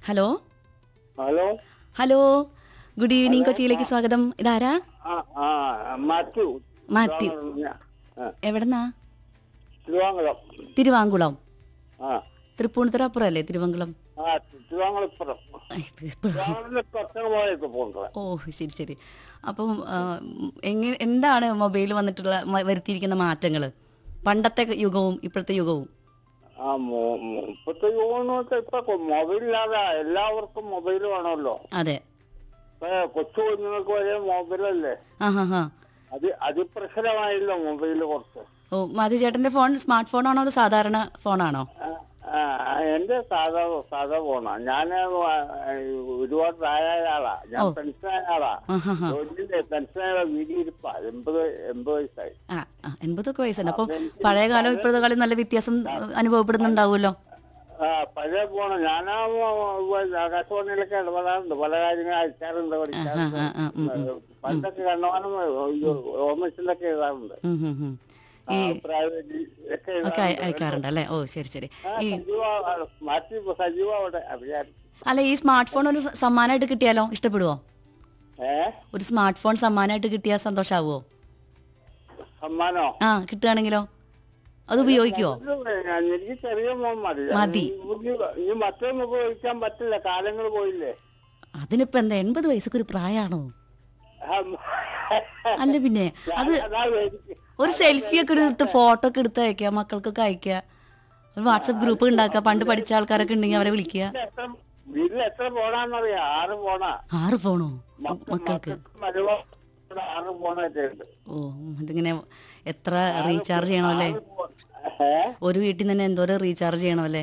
Hello hello hello good evening കൊച്ചിയിലേക്ക് സ്വാഗതം ഇതാരാ ആ ആ മാത്യു മാത്യു ഞാ- ആ, എവിടെന്നാ തിരുവാങ്കുളം തിരുവാങ്കുളം ആ തൃപ്പൂണിത്തുറ അപ്പുറം അല്ലേ തിരുവങ്കുളം ആ തിരുവാങ്കുളപ്പുറം ഐ, ഇത് തിരുവാങ്കുളത്തിന്റെ കുറച്ചങ്ങ് പോയൊക്കെ പോകുന്നത് ഓ ശരി ശരി അപ്പം ആ, എങ്ങനെ എന്താണ് മൊബൈൽ വന്നിട്ടുള്ള മ- വരുത്തിയിരിക്കുന്ന മാറ്റങ്ങൾ പണ്ടത്തെ യുഗവും ഇപ്പോഴത്തെ യുഗവും ആ മൊ- മൊ- ഇപ്പത്തെ യുവന്നൊക്കെ ഇപ്പൊ മൊബൈലില്ലാതെ എല്ലാവർക്കും മൊബൈൽ വേണമല്ലോ അതെ ഇപ്പൊ കൊച്ചു കുഞ്ഞുങ്ങൾക്ക് വരെ മൊബൈലല്ലേ ആ ഹാ ഹാ അത് അതിപ്രസരമായില്ലോ മൊബൈല് കുറച്ച് ഓ മാധു ചേട്ടന്റെ ഫോൺ സ്മാർട്ട് ഫോൺ ആണോ അതോ സാധാരണ ഫോണാണോ ആ, ആ, എന്റെ സാധാ സാധാ ഫോണാ ഞാൻ ഒരുപാട് പ്രായമായ ആളാ ഞാൻ പെൻഷനായ ആളാ ആ ഹാ ഹാ ജോലിയിലെ പെൻഷനായ വീടിയിരിപ്പാ എൺപത് എൺപത് വയസ്സായി ആ ആ, എൺപതൊക്കെ വയസ്സുണ്ട് അപ്പം പഴയ കാലം ഇപ്പോഴത്തെ കാലം നല്ല വ്യത്യാസം അഹ്, അനുഭവപ്പെടുന്നുണ്ടാവുമല്ലോ ആ പഴയ പോണം ഞാൻ ആകാശവാണിയിലൊക്കെ ഇടപെടാറുണ്ട് പല കാര്യങ്ങൾ അയച്ചാറുണ്ട് പഠിക്കാറുണ്ട് ആ, ആ, ഉം, പണ്ടൊക്കെ കണ്ണവാനം ഓമസിലൊക്കെ എഴുതാറുണ്ട് ഉം, ഉം, ഉം. ആ, ഈ പ്രായപരിധി ഒക്കെ ഒക്കെ അയ- എഴുതാറുണ്ട് അയക്കാറുണ്ട് അല്ലേ ഓ ശരി ശരി ആ, ഈ സജീവ ആ, മാറ്റി സജീവ അവിടെ അറിയാം അല്ല ഈ സ്മാർട്ട് ഫോൺ ഒരു സ- സമ്മാനമായിട്ട് കിട്ടിയാലോ ഇഷ്ടപ്പെടുവോ ഏ ഒരു സ്മാർട്ട് ഫോൺ സമ്മാനമായിട്ട് കിട്ടിയാൽ സന്തോഷാവോ സമ്മാനോ ആ കിട്ടുകയാണെങ്കിലോ അത് ഉപയോഗിക്കുവോ ഞാൻ എനിക്ക് ചെറിയ മോൻ മതി മതി. ഇനി- ഇനി മറ്റൊന്നും ഉപയോഗിക്കാൻ പറ്റില്ല കാലങ്ങൾ പോയില്ലേ അതിനിപ്പോ എന്താ എൺപത് വയസ്സൊക്കെ ഒരു പ്രായമാണോ ആ, അല്ല പിന്നെ അത് അതാ എനിക്ക് ഒരു സെൽഫി ഒക്കെ എടുത്ത് ഫോട്ടോ ഒക്കെ എടുത്ത് അയക്കുക മക്കൾക്കൊക്കെ അയക്കുക ഒരു വാട്സപ്പ് ഗ്രൂപ്പ് ഉണ്ടാക്കുക പണ്ട് പഠിച്ച ആൾക്കാരൊക്കെ ഉണ്ടെങ്കിൽ അവരെ വിളിക്കുക വീട്ടിൽ എത്ര വീട്ടിൽ എത്ര പോണാന്നറിയാം ആറ് പോണാ ആറ് ഫോണോ മക്ക- മക്കൾക്ക് മക്കൾക്ക് മരുമോ ആറ് പോണായിട്ട് ഉണ്ട് ഓ ഇതിങ്ങനെ എത്ര റീചാർജ് ചെയ്യണോ അല്ലേ ഏ ഒരു വീട്ടിൽ നിന്ന് തന്നെ എന്തോരം റീചാർജ് ചെയ്യണോ അല്ലേ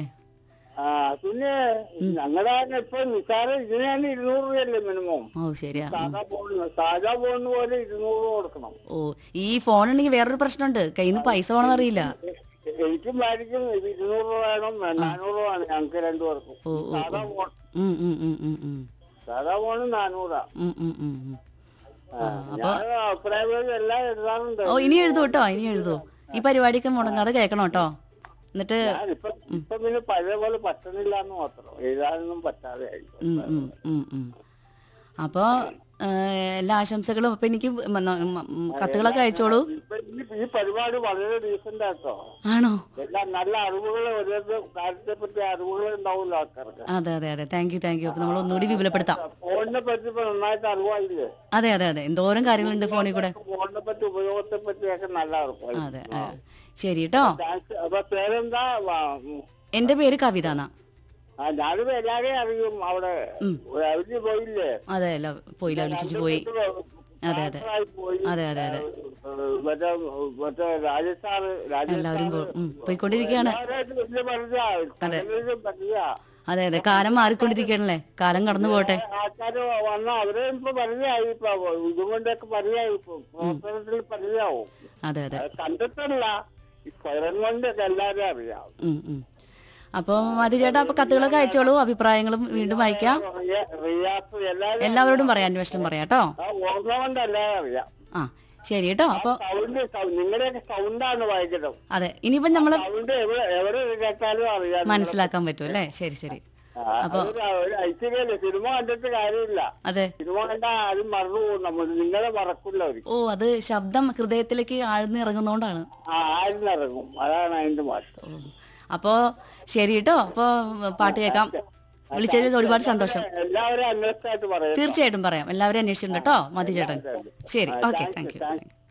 ആ പിന്നെ ഞങ്ങളുടെ ഇപ്പൊ നിസാരം ഇതിനാണ് ഇരുന്നൂറ് രൂപയല്ലേ മിനിമം ഓ ശരിയാ സാധാ ഫോണിന് സാധാ ഫോണിന് പോലെ ഇരുന്നൂറ് രൂപ കൊടുക്കണം ഓ ഈ ഫോൺ ഉണ്ടെങ്കിൽ വേറൊരു പ്രശ്നമുണ്ട് കയ്യിൽ നിന്ന് പൈസ പോകണമെന്ന് അറിയില്ല എ- എനിക്കും ഭാര്യയ്ക്കും ഇത് ഇരുന്നൂറ് രൂപ വേണം നാനൂറ് രൂപ ആണ് ഞങ്ങൾക്ക് രണ്ടുപേർക്കും ഓ, ഓ, സാധാ ഫോൺ ഉം, ഉം, ഉം, ഉം, ഉം. സാധാ ഫോണ് നാനൂറാ ഉം, ഉം, ഉം, ഉം. ആ, ഞാൻ അഭിപ്രായം എല്ലാം എഴുതാറുണ്ട് ഓ ഇനി എഴുതൂ കേട്ടോ ഇനി എഴുതൂ ഈ പരിപാടിയൊക്കെ മുടങ്ങാതെ കേൾക്കണം കേട്ടോ എന്നിട്ട് ഞാൻ ഇപ്പൊ ഇപ്പൊ പിന്നെ പഴയ പോലെ പറ്റണില്ല എന്ന് മാത്രം എഴുതാനൊന്നും പറ്റാതെ ആയി ഉം, ഉം, ഉം, ഉം. അപ്പോ ഏഹ്, എല്ലാ ആശംസകളും അപ്പൊ എനിക്ക് മ- ന- മ- ഉം, കത്തുകളൊക്കെ അയച്ചോളൂ ഇപ്പൊ ഈ- ഈ പരിപാടി വളരെ ഡീസന്റ് ആട്ടോ ആണോ എല്ലാം നല്ല അറിവുകൾ ഓരോ കാര്യത്തെ പറ്റി അറിവുകൾ ഉണ്ടാവില്ല ആൾക്കാർക്ക് അതെ അതെ അതെ താങ്ക് യു താങ്ക് യു അപ്പൊ നമ്മൾ ഒന്നുകൂടി വിപുലപ്പെടുത്താം ഫോണിനെ പറ്റി ഇപ്പൊ നന്നായിട്ട് അറിവായില്ലേ അതെ അതെ അതെ എന്തോരം കാര്യങ്ങളുണ്ട് ഫോണിൽ കൂടെ ഫോണിനെ പറ്റി ഉപയോഗത്തെ പറ്റിയൊക്കെ നല്ല അറിവായി അതെ ആ. ശരി കേട്ടോ താങ്ക്സ്. അപ്പൊ പേരെന്താ വാ, ഉം. എന്റെ പേര് കവിത എന്നാ ആ ഞാനിപ്പോ എല്ലാരെയും അറിയും അവിടെ അവര് പോയില്ലേ അതെ അല്ല പോയില്ല വിളിച്ചു പോയി അതെ, അതെ. ട്രാൻസ്ഫറായി പോയി അതെ അതെ അതെ ഏഹ് മറ്റേ മറ്റേ രാജസ്ഥാന് എല്ലാവരും പോ- ഉം, പോയിക്കൊണ്ടിരിക്കുകയാണ് എല്ലാവരായിട്ട് വലിയ പരിചയമാണ് കടലിലും പരിചയ അതെ അതെ കാലം മാറിക്കൊണ്ടിരിക്കണല്ലേ കാലം കടന്നു പോട്ടെ ആൾക്കാര് വന്ന അവരെ ഇപ്പൊ പരിചയമായി ഇപ്പൊ ഇതുകൊണ്ടൊക്കെ പരിചയമായി ഇപ്പൊ പ്രവർത്തനത്തിൽ പരിചയമാവും അതെ അതെ അത് കണ്ടിട്ടല്ല ഈ സ്വയം കൊണ്ടൊക്കെ എല്ലാവരും അറിയാം ഉം, ഉം. അപ്പൊ മതി ചേട്ടാ അപ്പൊ കത്തുകളൊക്കെ അയച്ചോളൂ അഭിപ്രായങ്ങളും വീണ്ടും വായിക്കാം റിയ- റിയാസ് എല്ലാവരും എല്ലാവരോടും പറയാം അന്വേഷണം പറയാം കേട്ടോ ആ ഓർമ്മ കൊണ്ട് എല്ലാവരും അറിയാം ആ ശരി കേട്ടോ അപ്പൊ സൗണ്ട് നിങ്ങളുടെയൊക്കെ സൗണ്ടാണ് വായിക്കുന്നത് അതെ ഇനിയിപ്പം നമ്മള് സൗണ്ട് എവിടെ എവിടെ കേട്ടാലും അറിയാം മനസ്സിലാക്കാൻ പറ്റും അല്ലേ ശരി ശരി ആ, അതൊരു ഒരു ഐശ്വര്യല്ലേ സിനിമ കണ്ടിട്ട് കാര്യമില്ല അതെ സിനിമ കണ്ടാ ആരും മറന്നു പോകും നമ്മൾ നിങ്ങളെ മറക്കില്ല അവർ ഓ അത് ശബ്ദം ഹൃദയത്തിലേക്ക് ആഴ്ന്ന് ഇറങ്ങുന്നോണ്ടാണ് ആ ആരും ഇറങ്ങും അതാണ് അതിന്റെ മാറ്റം ഓ. അപ്പോ ശരി കേട്ടോ അപ്പൊ പാട്ട് കേൾക്കാം വിളിച്ചതിൽ ഒരുപാട് സന്തോഷം എല്ലാവരും അന്വേഷണമായിട്ട് പറയാം തീർച്ചയായിട്ടും പറയാം എല്ലാവരും അന്വേഷിച്ചിട്ടുണ്ട് കേട്ടോ മതി ചേട്ടൻ ശരി ഓക്കെ താങ്ക് യു